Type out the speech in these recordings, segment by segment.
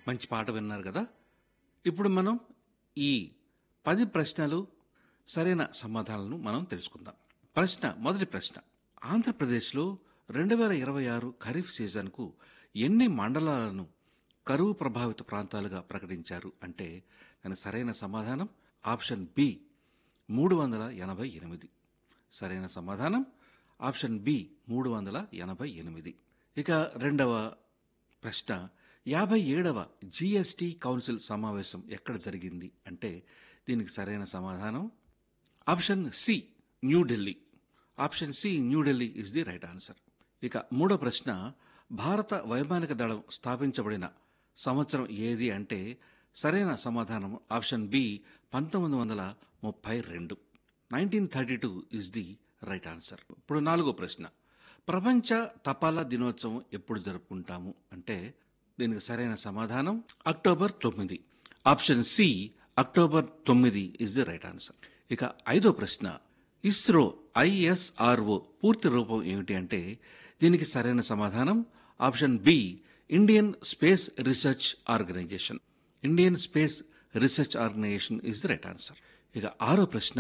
మంచి పాట విన్నారు కదా ఇప్పుడు మనం ఈ పది ప్రశ్నలు సరైన సమాధానాలను మనం తెలుసుకుందాం ప్రశ్న మొదటి ప్రశ్న ఆంధ్రప్రదేశ్లో రెండు వేల ఇరవై ఆరు ఖరీఫ్ సీజన్కు ఎన్ని మండలాలను కరువు ప్రభావిత ప్రాంతాలుగా ప్రకటించారు అంటే దానికి సరైన సమాధానం ఆప్షన్ బి మూడు వందల ఎనభై ఎనిమిది సరైన సమాధానం ఆప్షన్ బి మూడు వందల ఎనభై ఎనిమిది ఇక రెండవ ప్రశ్న యాభై ఏడవ జీఎస్టీ కౌన్సిల్ సమావేశం ఎక్కడ జరిగింది అంటే దీనికి సరైన సమాధానం option C New Delhi option C New Delhi is the right answer ఇక మూడో ప్రశ్న భారత వైమానిక దళం స్థాపించబడిన సంవత్సరం ఏది అంటే సరైన సమాధానం ఆప్షన్ బి పంతొమ్మిది వందల ముప్పై రెండు nineteen thirty two is the right answer ఇప్పుడు నాలుగో ప్రశ్న ప్రపంచ తపాలా దినోత్సవం ఎప్పుడు జరుపుకుంటాము అంటే దీనికి సరైన సమాధానం అక్టోబర్ తొమ్మిది ఆప్షన్ సి అక్టోబర్ తొమ్మిది ఇస్ ది రైట్ ఆన్సర్ ఇక ఐదో ప్రశ్న ఇస్రో ఐఎస్ఆర్ఓ పూర్తి రూపం ఏమిటి అంటే దీనికి సరైన సమాధానం option B Indian space research organisation Indian space research organisation is the right answer ఇక ఆరో ప్రశ్న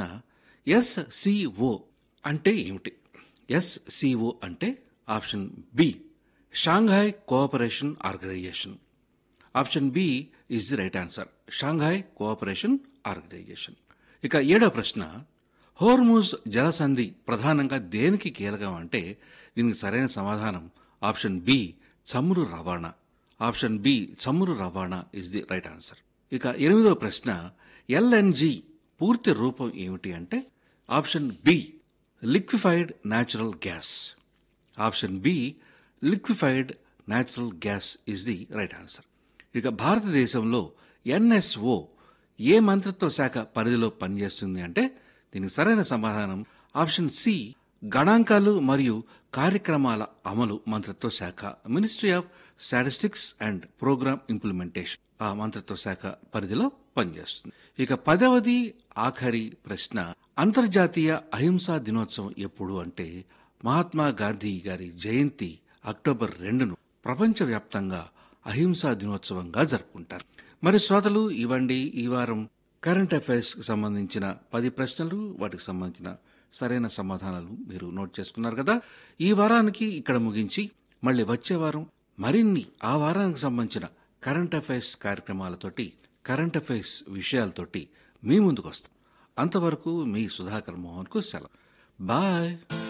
ఎస్సిఓ అంటే ఏమిటి ఎస్సిఓ అంటే option B Shanghai cooperation organisation option B is the right answer Shanghai cooperation organisation ఇక ఏడో ప్రశ్న హోర్మూజ్ జలసంధి ప్రధానంగా దేనికి కీలకం అంటే దీనికి సరైన సమాధానం ఆప్షన్ బి చమురు రవాణా ఆప్షన్ బి చమురు రవాణా ఇస్ ది రైట్ ఆన్సర్ ఇక ఎనిమిదో ప్రశ్న ఎల్ఎన్జి పూర్తి రూపం ఏమిటి అంటే option B liquefied natural gas option B liquefied natural gas is the right answer ఇక భారతదేశంలో ఎన్ఎస్ఓ ఏ మంత్రిత్వ శాఖ పరిధిలో పనిచేస్తుంది అంటే దీనికి సరైన సమాధానం ఆప్షన్ సి గణాంకాలు మరియు కార్యక్రమాల అమలు మంత్రిత్వ శాఖ ministry of statistics and programme implementation ఆ మంత్రిత్వ శాఖ పరిధిలో పనిచేస్తుంది ఇక పదవది ఆఖరి ప్రశ్న అంతర్జాతీయ అహింసా దినోత్సవం ఎప్పుడు అంటే మహాత్మా గాంధీ గారి జయంతి అక్టోబర్ రెండును ప్రపంచవ్యాప్తంగా అహింసా దినోత్సవంగా జరుపుకుంటారు మరి శ్రోతలు ఇవ్వండి ఈ వారం కరెంట్ అఫైర్స్ కి సంబంధించిన పది ప్రశ్నలు వాటికి సంబంధించిన సరైన సమాధానాలు మీరు నోట్ చేసుకున్నారు కదా ఈ వారానికి ఇక్కడ ముగించి మళ్ళీ వచ్చే వారం మరిన్ని ఆ వారానికి సంబంధించిన కరెంట్ అఫైర్స్ కార్యక్రమాలతోటి కరెంట్ అఫైర్స్ విషయాలతోటి మీ ముందుకు వస్తాం అంతవరకు మీ సుధాకర్ మోహన్ కు సెలవు బాయ్